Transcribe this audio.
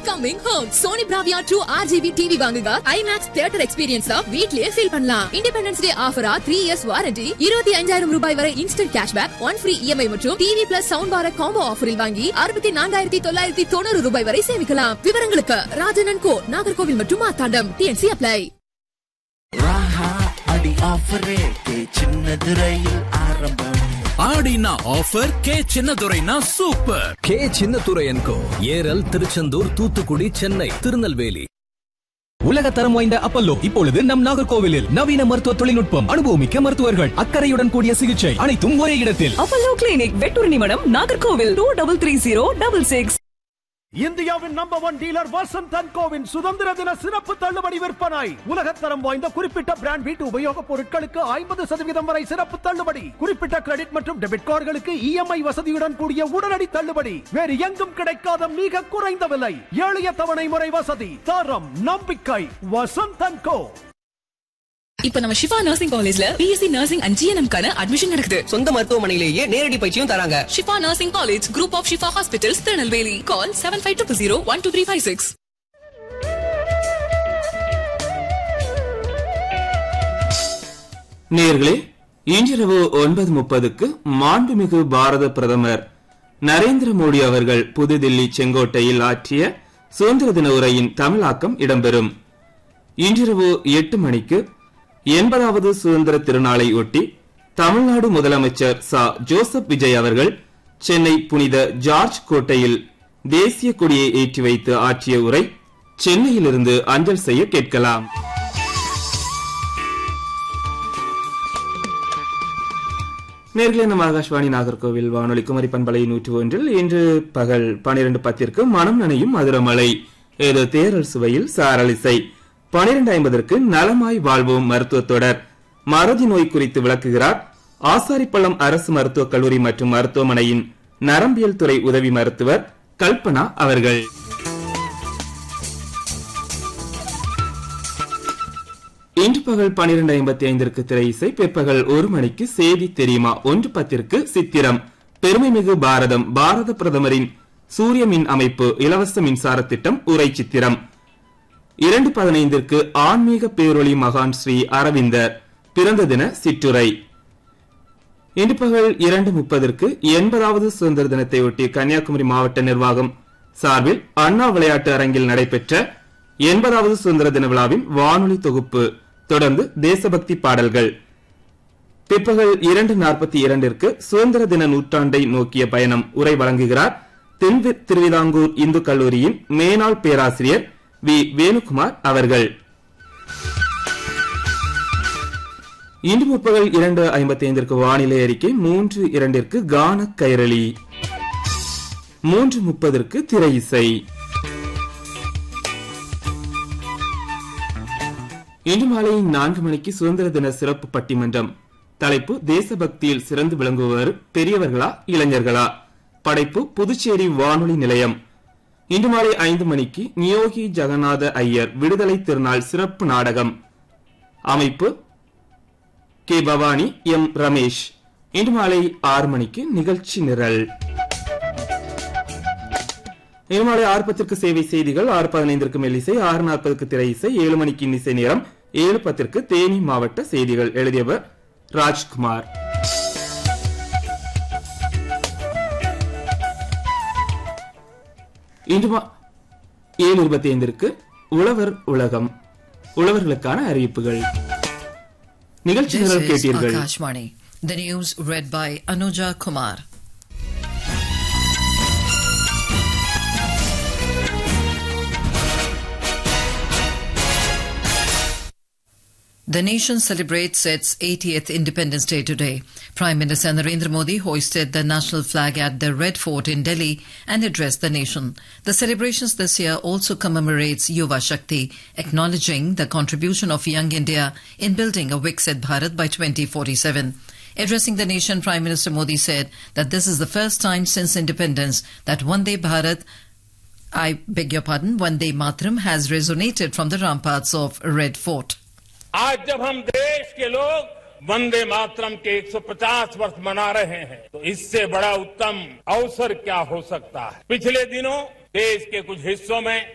Coming home Sony Bravia true RGB TV வாங்குங்க IMAX theatre experience வீட்லயே feel பண்ணலாம் independence day ஆஃபரா three years warranty இருபத்தி அஞ்சாயிரம் ரூபாய் வரை instant cashback one free EMI மற்றும் TV plus sound bar combo ஆஃபரில் வாங்கி அறுபத்தி நான்காயிரத்தி தொள்ளாயிரத்தி தொண்ணூறு ரூபாய் வரை சேமிக்கலாம் விவரங்களுக்கு ராஜனன் கோ நாகர்கோவில் மற்றும் மாத்தாண்டம் டிஎன்சி அப்ளை ராஹா அடி ஆஃபர் ரேட்டு சின்னது ரயில் ஆரம்பம் ஆடினா ஆஃபர் கே சின்னதுரைனா சூப்பர் கே சின்னத்துரையன்கோ ஏரல் திருச்செந்தூர் தூத்துக்குடி சென்னை திருநெல்வேலி உலக தரம் வாய்ந்த அப்பல்லோ இப்பொழுது நம் நாகர்கோவிலில் நவீன மருத்துவ தொழில்நுட்பம் அனுபவமிக்க மருத்துவர்கள் அக்கறையுடன் கூடிய சிகிச்சை அனைத்தும் ஒரே இடத்தில் அப்பல்லோ கிளினிக் வெட்டூர் நிமிடம் Nagercoil two double three zero double six இந்தியாவின் number one dealer Vasanth and கோவின் சுதந்திர தின சிறப்பு தள்ளுபடி விற்பனை உலகத்தரம் வாய்ந்த குறிப்பிட்ட பிராண்ட் வீட்டு உபயோகப் பொருட்களுக்கு ஐம்பது சதவீதம் வரை சிறப்பு தள்ளுபடி குறிப்பிட்ட கிரெடிட் மற்றும் டெபிட் கார்டுகளுக்கு இஎம்ஐ வசதியுடன் கூடிய உடனடி தள்ளுபடி வேறு எங்கும் கிடைக்காத மிக குறைந்த விலை எளிய தவணை முறை வசதி தரம் நம்பிக்கை வசந்த் அண்ட் கோ இப்ப நம்ம சிவா நர்சிங் காலேஜ்ல பிஎஸ்சி நர்சிங் அண்ட் ஜிஎன்எம் கான அட்மிஷன் நடக்குது சொந்த மருத்துவமனையிலேயே நேரடி பயிற்சியும் தராங்க Shifa nursing college group of Shifa hospitals Tirunelveli call seven five two zero one two three five six நேர்களே இன்றிரவு ஒன்பது முப்பதுக்கு மாண்புமிகு பாரத பிரதமர் நரேந்திர மோடி அவர்கள் புதுதில்லி செங்கோட்டையில் ஆற்றிய சுதந்திர தின உரையின் தமிழாக்கம் இடம்பெறும் இன்றிரவு எட்டு மணிக்கு எண்பதாவது சுதந்திர திருநாளை ஒட்டி தமிழ்நாடு முதலமைச்சர் ச ஜோசப் விஜய் அவர்கள் சென்னை புனித ஜார்ஜ் கோட்டையில் தேசிய கொடியை ஏற்றி வைத்து ஆற்றிய உரை சென்னையிலிருந்து அஞ்சல் செய்ய கேட்கலாம் நேர்களே நம்ம ஆகாஷ்வாணி நாகர்கோவில் வானொலி குமரி பண்பலை நூற்றி ஒன்றில் இன்று பகல் பனிரெண்டு பத்திற்கு மனம் நனையும் மதுரமலை ஏதோ தேரல் சுவையில் சாரலிசை பனிரெண்டு ஐம்பதற்கு நலமாய் வாழ்வோம் மருத்துவ தொடர் மறதி நோய் குறித்து விளக்குகிறார் ஆசாரிப்பள்ளம் அரசு மருத்துவக் கல்லூரி மற்றும் மருத்துவமனையின் நரம்பியல் துறை உதவி மருத்துவர் கல்பனா அவர்கள் இன்று பகல் பனிரெண்டு ஐம்பத்தி ஐந்திற்கு திரை இசை பிற்பகல் ஒரு மணிக்கு செய்தி தெரியுமா ஒன்று பத்திற்கு சித்திரம் பெருமைமிகு பாரதம் பாரத பிரதமரின் சூரிய மின் அமைப்பு இலவச மின்சார திட்டம் உரை சித்திரம் இரண்டு பதினைந்திற்கு ஆன்மீக பேரொளி மகான் ஸ்ரீ அரவிந்தர் பிறந்த தின சிற்றுரை இன்று பகல் இரண்டு முப்பதற்கு எண்பதாவது சுதந்திர தினத்தை ஒட்டி கன்னியாகுமரி மாவட்ட நிர்வாகம் சார்பில் அண்ணா விளையாட்டு அரங்கில் நடைபெற்ற எண்பதாவது சுதந்திர தின விழாவின் வானொலி தொகுப்பு தொடர்ந்து தேசபக்தி பாடல்கள் பிற்பகல் இரண்டு நாற்பத்தி இரண்டிற்கு சுதந்திர தின நூற்றாண்டை நோக்கிய பயணம் உரை வழங்குகிறார் தென் திருவிதாங்கூர் இந்து கல்லூரியின் மேனாள் பேராசிரியர் வி வேணுகுமார் அவர்கள் இன்று முற்பகல் இரண்டு ஐம்பத்தி ஐந்திற்கு வானிலை அறிக்கை மூன்று இரண்டிற்கு கான கைரளி மூன்று முப்பதற்கு திரை இசை இன்று மாலை நான்கு மணிக்கு சுதந்திர தின சிறப்பு பட்டிமன்றம் தலைப்பு தேசபக்தியில் சிறந்து விளங்குபவர் பெரியவர்களா இளைஞர்களா படைப்பு புதுச்சேரி வானொலி நிலையம் இன்று மாலை ஐந்து மணிக்கு நியோகி ஜெகநாத ஐயர் விடுதலை திருநாள் சிறப்பு நாடகம் அமைப்பு கே பவானி எம் ரமேஷ் இன்று மாலை ஆறு மணிக்கு நிகழ்ச்சி நிரல் இன்று மாலை ஆறு பத்திற்கு சேவை செய்திகள் ஆறு பதினைந்திற்கு மெல்லிசை ஆறு நாற்பதுக்கு திரை இசை ஏழு மணிக்கு இன்னிசை நேரம் ஏழு பத்திற்கு தேனி மாவட்ட செய்திகள் எழுதியவர் ராஜ்குமார் இன்று மா- ஏழு இருபத்தி ஐந்திற்கு உழவர் உலகம் உழவர்களுக்கான அறிவிப்புகள் நிகழ்ச்சி This நிரல் is கேட்டீர்கள் Akashvani. The news read by Anuja Kumar. The nation celebrates its 80th Independence Day today. Prime Minister Narendra Modi hoisted the national flag at the Red Fort in Delhi and addressed the nation. The celebrations this year also commemorates Yuva Shakti, acknowledging the contribution of Young India in building a Viksit Bharat by 2047. Addressing the nation, Prime Minister Modi said that this is the first time since independence that Vande Bharat I beg your pardon, Vande Matram has resonated from the ramparts of Red Fort. आज जब हम देश के लोग वंदे मातरम के 150 वर्ष मना रहे हैं तो इससे बड़ा उत्तम अवसर क्या हो सकता है पिछले दिनों देश के कुछ हिस्सों में